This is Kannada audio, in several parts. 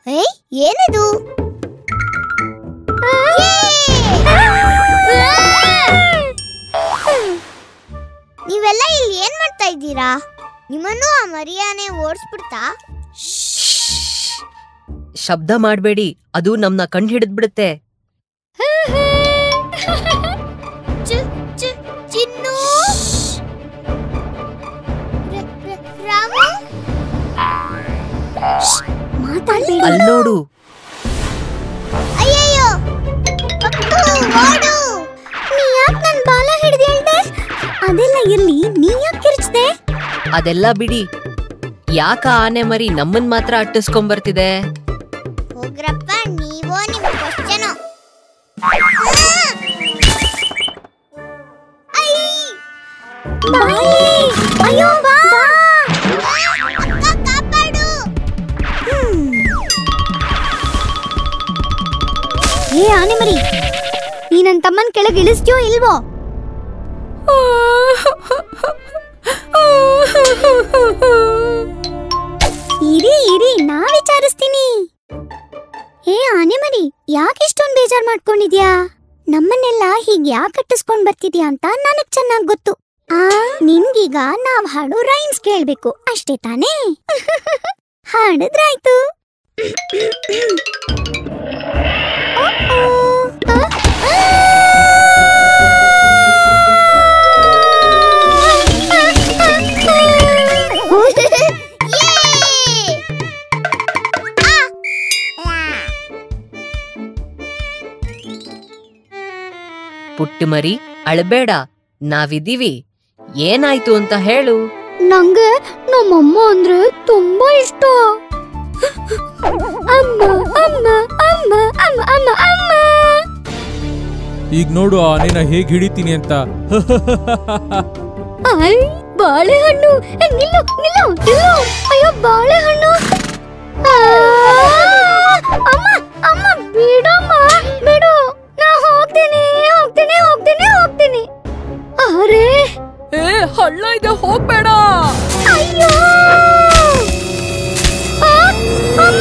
ಏಯ್ ಏನದು ನೀವೆಲ್ಲ ಇಲ್ಲಿ ಏನ್ ಮಾಡ್ತಾ ಇದ್ದೀರಾ ನಿಮ್ಮನ್ನು ಆ ಮರಿಯಾನೆ ಓಡಿಸ್ಬಿಡ್ತಾ ಶಬ್ದ ಮಾಡ್ಬೇಡಿ ಅದು ನಮ್ನ ಕಣ್ ಹಿಡಿದ್ಬಿಡುತ್ತೆ ಚು ಚು ಚಿನ್ನು ರ- ರ- ರಾಮು ಮಾತಾಡ್ಬೇಡಿ ಅಲ್ ನೋಡು ಅಯ್ಯಯ್ಯೋ ಪಪ್ಪು, ಓಡು ನೀ ಯಾಕೆ ನನ್ ಬಾಲ ಹಿಡಿದು ಹೇಳ್ದೆ ಅದೆಲ್ಲ ಇರ್ಲಿ ನೀ ಯಾಕೆ ಕಿರ್ಚ್ದೆ ಅದೆಲ್ಲ ಬಿಡಿ ಯಾಕ ಆನೆ ಮರಿ ನಮ್ಮನ್ ಮಾತ್ರ ಅಟ್ಟಿಸ್ಕೊಂಬರ್ತಿದೆ ಹೋಗ್ರಪ್ಪ ನೀವೋ ನಿಮ್ ಕ್ವಶನು ಅಯ್ಯೋ ಬಾ ಅಕ್ಕ, ಕಾಪಾಡು ಏ ಆನೆ ಮರಿ ನೀ ನನ್ ತಮ್ಮನ್ ಕೆಳಗೆ ಇಳಿಸ್ತೀಯೋ ಇಲ್ವೋ ಇರಿ ಇರಿ ನಾ ವಿಚಾರಿಸ್ತೀನಿ ಏ ಆನೆ ಮರಿ ಯಾಕೆ ಇಷ್ಟೊಂದು ಬೇಜಾರ್ ಮಾಡ್ಕೊಂಡಿದ್ಯಾ ನಮ್ಮನ್ನೆಲ್ಲ ಹೀಗೆ ಯಾಕೆ ಕಟ್ಟಿಸ್ಕೊಂಡ್ ಬರ್ತಿದ್ಯಾ ಅಂತ ನನಗ್ ಚೆನ್ನಾಗ್ ಗೊತ್ತು ಆ ನಿನ್ಗೀಗ ನಾವ್ ಹಾಡು ರೈಮ್ಸ್ ಕೇಳ್ಬೇಕು ಅಷ್ಟೇ ತಾನೇ ಹಾಡಿದ್ರಾಯ್ತು ಪುಟ್ಟ ಮರಿ ಅಳ್ಬೇಡ ನಾವಿದೀವಿ ಏನಾಯ್ತು ಅಂತ ಹೇಳು ನಂಗೆ ನಮ್ಮಮ್ಮ ಅಂದ್ರೆ ತುಂಬಾ ಇಷ್ಟ ಅಮ್ಮ ಅಮ್ಮ ಅಮ್ಮ ಅಮ್ಮ ಅಮ್ಮ ಅಮ್ಮ ಈಗ ನೋಡು ಆನೆನ ಹೇಗ್ ಹಿಡಿತೀನಿ ಅಂತ ಐ ಬಾಳೆಹಣ್ಣು ಏ, ನಿಲ್ಲು ನಿಲ್ಲು ನಿಲ್ಲು ಅಯ್ಯೋ ಬಾಳೆಹಣ್ಣು ಆ, ಅಮ್ಮ ಅಮ್ಮ ಬಿಡಮ್ಮ ಬಿಡು ನಾ ಹೋಗ್ತೀನಿ ಹೋಗ್ತೀನಿ ಹೋಗ್ತೀನಿ ಹೋಗ್ತೀನಿ ಅರೆ ಏ ಹಳ್ಳ ಇದೆ ಹೋಗ್ಬೇಡ ಅಯ್ಯೋ ಆ, ಅಮ್ಮ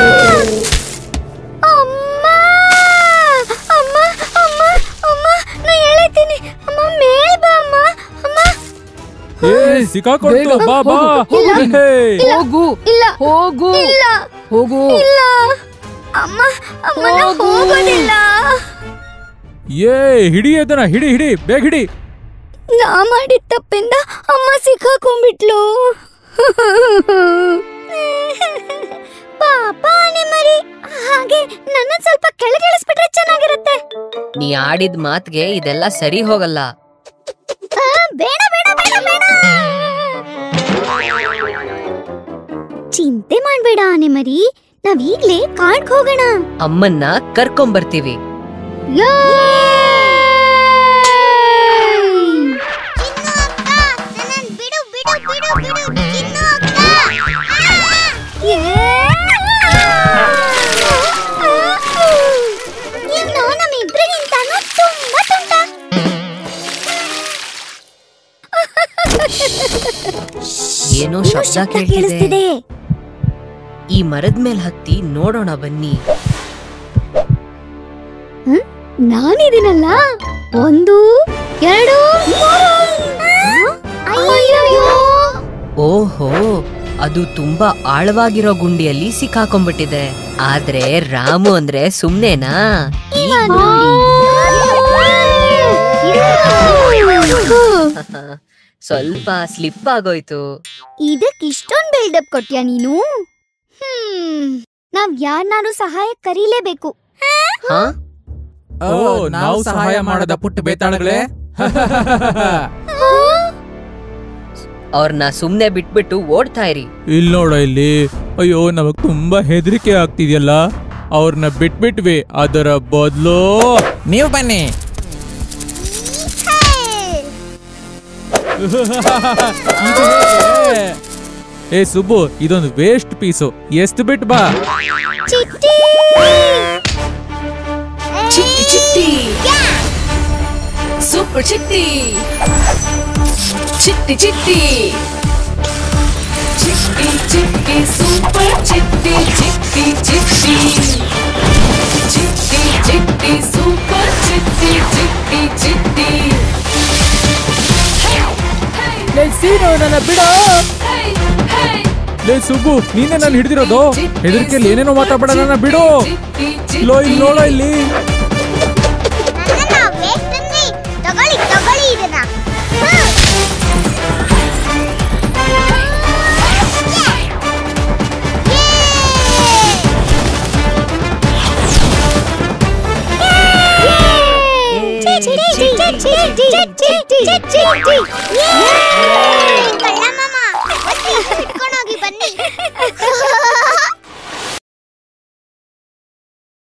ಅಮ್ಮ ಅಮ್ಮ ಅಮ್ಮ ಅಮ್ಮ ನಾ ಎಳಿತೀನಿ ಅಮ್ಮ ಮೇಲ್ ಬಾ ಅಮ್ಮ ಅಮ್ಮ ಏ ಸಿಕ್ಕಾಕೊಳ್ತು ಬೇಗ, ಬಾ ಬಾ ಇಲ್ಲ. ಹೇ. ಹೋಗು ಇಲ್ಲ ಹೋಗು ಇಲ್ಲ ಹೋಗು ಇಲ್ಲ ಅಮ್ಮ ಅಮ್ಮನ ಹೋಗು. ಹೋಗೋದಿಲ್ಲ ಏ ಹಿಡಿ ಅದನ್ನ ಹಿಡಿ ಹಿಡಿ ಬೇಗ ಹಿಡಿ ನಾ ಮಾಡಿದ ತಪ್ಪಿಂದ ಅಮ್ಮ ಸಿಕ್ಕಾಕೊಂಡ್ಬಿಟ್ಲು ಪಾಪ ಆನೆ ಮರಿ ಹಾಗೆ ನನ್ನ ಸ್ವಲ್ಪ ಕೆಳಗಿಳಿಸ್ಬಿಟ್ರೆ ಚೆನ್ನಾಗಿರುತ್ತೆ ನೀ ಆಡಿದ ಮಾತ್ಗೆ ಇದೆಲ್ಲ ಸರಿ ಹೋಗಲ್ಲ ಆ, ಬೇಡ ಬೇಡ ಬೇಡ ಬೇಡ ಚಿಂತೆ ಮಾಡ್ಬೇಡ ಆನೆ ಮರಿ ನಾವೀಗ್ಲೇ ಕಾಡ್ಗ್ ಹೋಗೋಣ ಅಮ್ಮನ್ನ ಕರ್ಕೊಂಬರ್ತೀವಿ ಇನ್ನು ನಮ್ಮಿಬ್ರಿಗಿಂತಾನು ತುಂಬಾ ತುಂಟ ಏನೋ ಏನೋ ಶಬ್ದ ಶಬ್ದ ಕೇಳ್ತಿದೆ ಕೇಳಿಸ್ತಿದೆ ಈ ಮರದ ಮೇಲೆ ಹತ್ತಿ ನೋಡೋಣ ಬನ್ನಿ ನಾನಿದ್ದೀನಲ್ಲ ಒಂದು ಎರಡು ಅಯ್ಯಯ್ಯೋ ಓಹೋ ಅದು ತುಂಬಾ ಆಳವಾಗಿರೋ ಗುಂಡಿಯಲ್ಲಿ ಸಿಕ್ಕಾಕೊಂಡ್ಬಿಟ್ಟಿದೆ ಆದ್ರೆ ರಾಮು ಅಂದ್ರೆ ಸುಮ್ನೆನಾ ಈಗ ನೋಡಿ. ಸ್ವಲ್ಪ ಸ್ಲಿಪ್ ಆಗೋಯ್ತು ಇದಕ್ ಇಷ್ಟೊಂದ್ ಬಿಲ್ಡಪ್ ಕೊಟ್ಯಾ ನೀನು ಹ್ಮ್ ನಾವ್ ಯಾರನ್ನಾರು ಸಹಾಯ ಕರೀಲೇಬೇಕು ಹಾ ಓ ನಾವು ಸಹಾಯ ಮಾಡದ ಪುಟ್ಟ ಬೇತಾಳಗಳೇ ಅವ್ರನ್ನ ಸುಮ್ನೆ ಬಿಟ್ಬಿಟ್ಟು ಓಡ್ತಾ ಇರಿ ಇಲ್ಲಿ ನೋಡ ಇಲ್ಲಿ ಅಯ್ಯೋ ನಮಗ್ ತುಂಬಾ ಹೆದರಿಕೆ ಆಗ್ತಿದ್ಯಲ್ಲ ಅವ್ರನ್ನ ಬಿಟ್ಬಿಟ್ವಿ ಅದರ ಬದಲು ನೀವು ಬನ್ನಿ ಏ ಸುಬ್ಬು ಇದೊಂದು ವೇಸ್ಟ್ ಪೀಸು ಎಷ್ಟು ಬಿಟ್ ಬಾ ಚಿಟ್ಟಿ ಚಿಟ್ಟಿ ಚಿಟ್ಟಿ ಸೂಪರ್ ಚಿಟ್ಟಿ ಚಿಟ್ಟಿ ಚಿಟ್ಟಿ ಚಿಟ್ಟಿ ಚಿಟ್ಟಿ ಸೂಪರ್ ಚಿಟ್ಟಿ ಚಿಟ್ಟಿ ಚಿಟ್ಟಿ ನನ್ನ ಬಿಡೋ ಲೇ ಸುಬ್ಬು ನೀನೇ ನಾನು ಹಿಡಿದಿರೋದು ಹೆದರಿಕೆಯಲ್ಲಿ ಏನೇನೋ ಮಾತಾಡಬೇಡ ನನ್ನ ಬಿಡು ಲೋ ಇಲ್ಲಿ ನೋಡೋ ಇಲ್ಲಿ ನನ್ನನ್ನ waste ಅಂದ್ರಿ? ತಗೊಳ್ಳಿ ತಗೊಳ್ಳಿ ಇದನ್ನ ಹ್ಮ್. ಕಳ್ಳ ಮಾಮ, ಬನ್ನಿ, ಹಿಡ್ಕೊಂಡೋಗಿ ಬನ್ನಿ